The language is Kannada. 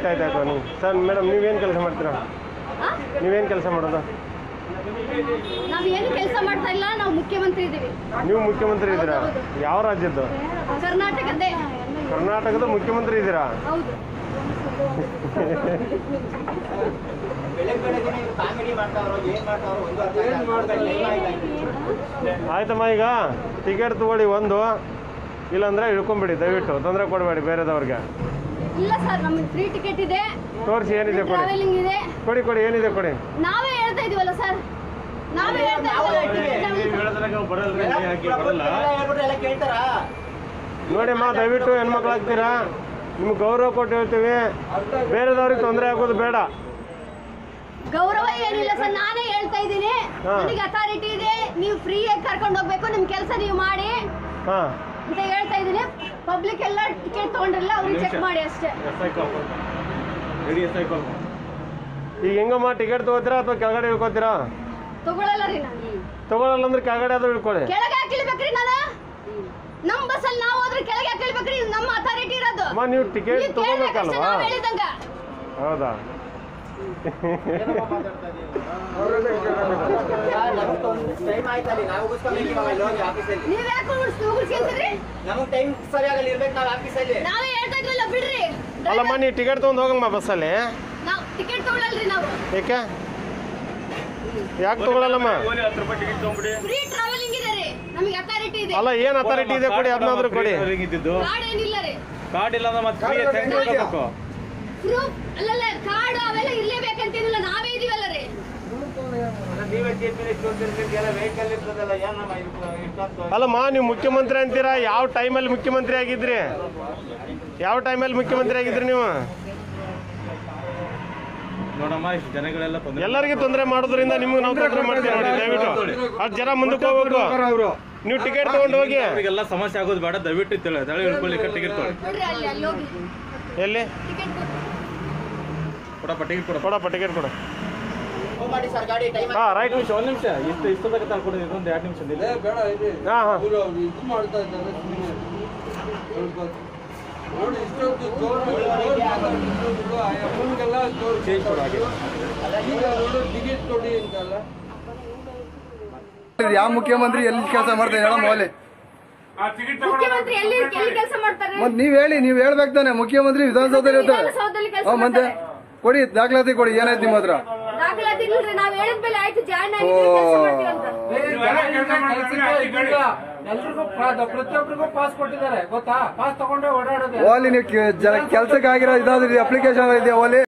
ಆಯ್ತು ಆಯ್ತು ನೀವು ಸರ್ ಮೇಡಮ್ ನೀವೇನು ಕೆಲಸ ಮಾಡ್ತೀರಾ ಆ? ನೀವೇನು ಕೆಲಸ ಮಾಡೋದು ನಾವ್ ಏನು ಕೆಲಸ ಮಾಡ್ತಾ ಇಲ್ಲ ನಾವು ಮುಖ್ಯಮಂತ್ರಿ ಇದೀವಿ ನೀವು ಮುಖ್ಯಮಂತ್ರಿ ಇದ್ದೀರಾ ಯಾವ ರಾಜ್ಯದ್ದು ಕರ್ನಾಟಕದ್ದೇ ಕರ್ನಾಟಕದ ಮುಖ್ಯಮಂತ್ರಿ ಇದ್ದೀರಾ ಹೌದು ಬೆಳಗ್ಗೆ ಬೆಳಗ್ಗೆ ಕಾಮಿಡಿ ಮಾಡ್ತಾವ್ರೋ ಏನ್ ಮಾಡ್ತಾವ್ರೋ ಒಂದು ಅರ್ಥ ಆಗಿಲ್ಲ. ಆಯ್ತಮ್ಮ ಈಗ ಟಿಕೆಟ್ ತಗೊಳ್ಳಿ ಒಂದು ಇಲ್ಲಾಂದ್ರೆ ಇಳ್ಕೊಂಬಿಡಿ ದಯವಿಟ್ಟು ತೊಂದರೆ ಕೊಡಬೇಡಿ ಬೇರೆದವ್ರಿಗೆ ಇಲ್ಲ ಸರ್ ನಮಗೆ ಫ್ರೀ ಟಿಕೆಟ್ ಇದೆ ತೋರಿಸಿ ಏನಿದೆ ಕೊಡಿ ಟ್ರಾವೆಲಿಂಗ್ ಇದೆ ಕೊಡಿ ಕೊಡಿ ಏನಿದೆ ಕೊಡಿ ನಾವೇ ಹೇಳ್ತಾ ಇದೀವಲ್ಲ ಸರ್ ನಾವೇ ಹೇಳ್ತಾ ಇದೀವಲ್ಲ ಟಿಕೆಟ್ ಎಲ್ಲ ಹೇಳ್ಬಿಟ್ರೆ ಎಲ್ಲ ಕೇಳ್ತಾರಾ ನೋಡಿಮ್ಮ ದಯವಿಟ್ಟು ಹೆಣ್ಮಕ್ಳಾಗ್ತೀರಾ ನಿಮ್ಗೆ ಗೌರವ ಕೊಟ್ಟು ಹೇಳ್ತೀವಿ ಬೇರೆದವ್ರಿಗೆ ತೊಂದರೆ ಆಗೋದು ಬೇಡ ಗೌರವ ಏನಿಲ್ಲ ಸರ್ ನಾನೇ ಹೇಳ್ತಾ ಇದ್ದೀನಿ ಹಾ. ನನಗೆ ಅಥಾರಿಟಿ ಇದೆ ನೀವು ಫ್ರೀ ಆಗಿ ಕರ್ಕೊಂಡು ಹೋಗ್ಬೇಕು ನಿಮ್ ಕೆಲಸ ನೀವು ಮಾಡಿ ಹಾಂ ಅಂತ ಹೇಳ್ತಾ ಇದ್ದೀನಿ ಪಬ್ಲಿಕ್ ಎಲ್ಲ ಟಿಕೆಟ್ ತಗೊಂಡ್ರಲ್ಲ ಅವ್ರಿಗೆ ಚೆಕ್ ಮಾಡಿ ಅಷ್ಟೇ ಈಗ ಹೆಂಗಮ್ಮ ಟಿಕೆಟ್ ತಗೋತೀರಾ ಅಥವಾ ಕೆಳಗಡೆ ಇಳ್ಕೊತೀರಾ ತಗೊಳಲ್ಲ ರೀ ನಾನು ತಗೊಳಲ್ಲ ಅಂದ್ರೆ ಕೆಳಗಡೆ ಆದ್ರೂ ಇಳ್ಕೊಳ್ಳಿ ಕೆಳಗೆ ಹಾಕಿಳ್ಬೇಕ್ರಿ ನಾನು ನಮ್ ಬಸ್ಸಲ್ಲಿ ನಾವು ಹೋದ್ರೆ ಕೆಳಗೆ ಹಾಕಿಳ್ಬೇಕ್ರಿ ಇದು ನಮ್ಮ ಅಥಾರಿಟಿ ಇರೋದು ಅಮ್ಮ ನೀವು ಟಿಕೆಟ್ ನೀವು ಕೇಳ್ಬೇಕಷ್ಟೇ ತಗೋಬೇಕಲ್ವಾ ನಾವ್ ಹೇಳಿದಂಗ ಹೌದಾ ಟೈಮ್ ಆಯ್ತಲ್ಲಿ ನಾವು ಉಗಿಸ್ಕೊಬೇಕು ಇವಾಗ ಇಲ್ಲಿ ಹೋಗಿ ಆಫೀಸಲ್ಲಿ ನೀವ್ ಯಾಕೆ ಉಗುಳ್ಸ್ಕೊಂತೀರಿ ನಮಗೆ ಟೈಮ್ ಸರಿಯಾಗಲ್ಲಿ ಇರ್ಬೇಕು ನಾವು ಆಫೀಸಲ್ಲಿ ನಾವೇ ಹೇಳ್ತಾ ಇದ್ವಲ್ಲ ಬಿಡ್ರಿ ಅಲ್ಲಮ್ಮ ನೀವು ಟಿಕೆಟ್ ತೊಗೊಂಡು ಹೋಗಮ್ಮ ಬಸ್ಸಲ್ಲಿ ನಾವ್ ಟಿಕೆಟ್ ತಗೊಳಲ್ರಿ ನಾವು ಏಕೆ ಯಾಕೆ ತಗೊಳಲ್ಲಮ್ಮ ಫ್ರೀ ಟ್ರಾವೆಲಿಂಗ್ ಇದೆ ರೀ ನಮಗೆ ಅಥಾರಿಟಿ ಇದೆ ಅಲ್ಲ ಏನ್ ಅಥಾರಿಟಿ ಇದೆ ಕೊಡಿ ಅದನ್ನಾದ್ರೂ ಕೊಡಿ ಇದ್ದಿದ್ದು ಕಾರ್ಡ್ ಏನಿಲ್ಲ ರೀ ಕಾರ್ಡ್ ಇಲ್ಲ ಅಂದ್ರೆ ಮತ್ತೆ ಫ್ರೀ ಹೆಂಗ್ ತಗೋಬೇಕು ಪ್ರೂಫ್ ಅಲ್ಲಲ್ಲ ಕಾರ್ಡ್ ಅವೆಲ್ಲ ಇರ್ಲೇಬೇಕಂತಿಲ್ಲ ನಾವೇ ಇದೀವಲ್ಲ ರೀ ನೀವೇ ಚೀಫ್ ಮಿನಿಸ್ಟರ್ ಎಲ್ಲ ವೆಹಿಕಲ್ ಇರ್ತದಲ್ಲ ಏನ್ ನಮ್ಮ ಇಷ್ಟೊಂದು ಅಲ್ಲಮ್ಮ ನೀವು ಮುಖ್ಯಮಂತ್ರಿ ಅಂತೀರಾ ಯಾವ ಟೈಮಲ್ಲಿ ಮುಖ್ಯಮಂತ್ರಿ ಆಗಿದ್ರಿ ಯಾವ ಟೈಮಲ್ಲಿ ಮುಖ್ಯಮಂತ್ರಿ ಆಗಿದ್ರಿ ನೀವು ನೋಡಮ್ಮ ಇಷ್ಟು ಜನಗಳೆಲ್ಲ ತೊಂದರೆ ಎಲ್ಲರಿಗೂ ತೊಂದರೆ ಮಾಡೋದ್ರಿಂದ ನಿಮ್ಗೆ ನಾವು ತೊಂದರೆ ಮಾಡ್ತೀವಿ ನೋಡಿ ದಯವಿಟ್ಟು ಅಷ್ಟು ಜನ ಮುಂದಕ್ಕೆ ಹೋಗ್ಬೇಕು ನೀವು ಟಿಕೆಟ್ ತಗೊಂಡು ಹೋಗಿ ಅವರಿಗೆಲ್ಲ ಸಮಸ್ಯೆ ಆಗೋದು ಬೇಡ ದಯವಿಟ್ಟು ತಿಳಿ ತಳಿ ಇಳ್ಕೊಳ್ಳಿಕ್ಕೆ ಟಿಕೆಟ್ ತೊಗೊಳ್ಳಿ ನೋಡ್ರಿ ಅಲ್ಲಿ ಅಲ್ಲಿ ಹೋಗಿ ಎಲ್ಲಿ ಟಿಕೆಟ್ ಕೊಟ್ಟು ಕೊಡಪ್ಪ ಟಿಕೆಟ್ ಕೊಡ ಕೊಡಪ್ಪ ಟಿಕೆಟ್ ಕೊಡು ಮೂವ್ ಮಾಡಿ ಸರ್ ಗಾಡಿ ಟೈಮ್ ಹಾಂ ರೈಟ್ ನಿಮಿಷ ಒಂದು ನಿಮಿಷ ಇಷ್ಟು ಇಷ್ಟದಾಗ ತಳ್ಕೊಡಿ ಇದೊಂದು ಎರಡು ನಿಮಿಷ ನಿಲ್ಲಿ. ಬೇಡ ಇದೆ ಹಾಂ ಹಾಂ ಇವ್ರು ಅವ್ರು ಇದು ಮಾಡ್ತಾ ಇದ್ದಾರೆ ಸುಮ್ಮನೆ ಸ್ವಲ್ಪ ನೋಡಿ ಇಷ್ಟೊಂದು ಗೌರ್ಮೆಂಟ್ ಆ ಅಮ್ಮನಿಗೆಲ್ಲ ಚೇಂಜ್ ಕೊಡು ಹಾಗೆ ಈಗ ನೋಡು ಟಿಕೆಟ್ ಕೊಡಿ ಅಂತಲ್ಲ ಯಾವ ಮುಖ್ಯಮಂತ್ರಿ ಎಲ್ಲಿ ಕೆಲಸ ಮಾಡ್ತಾರೆ ಹೇಳ ಮೌಲಿ ಮುಖ್ಯಮಂತ್ರಿ ಎಲ್ಲಿ ಎಲ್ಲಿ ಕೆಲಸ ಮಾಡ್ತಾರೆ ಮತ್ ನೀವ್ ಹೇಳಿ ನೀವ್ ಹೇಳ್ಬೇಕು ತಾನೆ ಮುಖ್ಯಮಂತ್ರಿ ವಿಧಾನಸೌಧದಲ್ಲಿ ಇರ್ತಾರೆ ವಿಧಾನಸೌಧದಲ್ಲಿ ಕೆಲಸ ಹ್ಮ್, ಮತ್ತೆ ಮಾಡ್ತಾರೆ ಕೊಡಿ ದಾಖಲಾತಿ ಕೊಡಿ ಏನಾಯ್ತು ನಿಮ್ಮ ಹತ್ರ ದಾಖಲಾತಿ ಇಲ್ರಿ ನಾವ್ ಹೇಳಿದ ಮೇಲೆ ಆಯ್ತು ಜಾಯ್ನ್ ಆಗಿದ್ವಿ ಕೆಲಸ ಮಾಡ್ತೀವಿ ಅಂತ ಎಲ್ರಿಗೂ ಪ್ರತಿಯೊಬ್ಬರಿಗೂ ಪಾಸ್ ಕೊಟ್ಟಿದ್ದಾರೆ ಗೊತ್ತಾ ಪಾಸ್ ತಗೊಂಡೆ ಓಡಾಡೋದು ಓಲಿ ನೀವು ಕೆಲ್ಸಕ್ಕೆ ಆಗಿರೋ ಇದಾದ್ರಿ ಅಪ್ಲಿಕೇಶನ್ ಇದೆಯಾ ಓಲಿ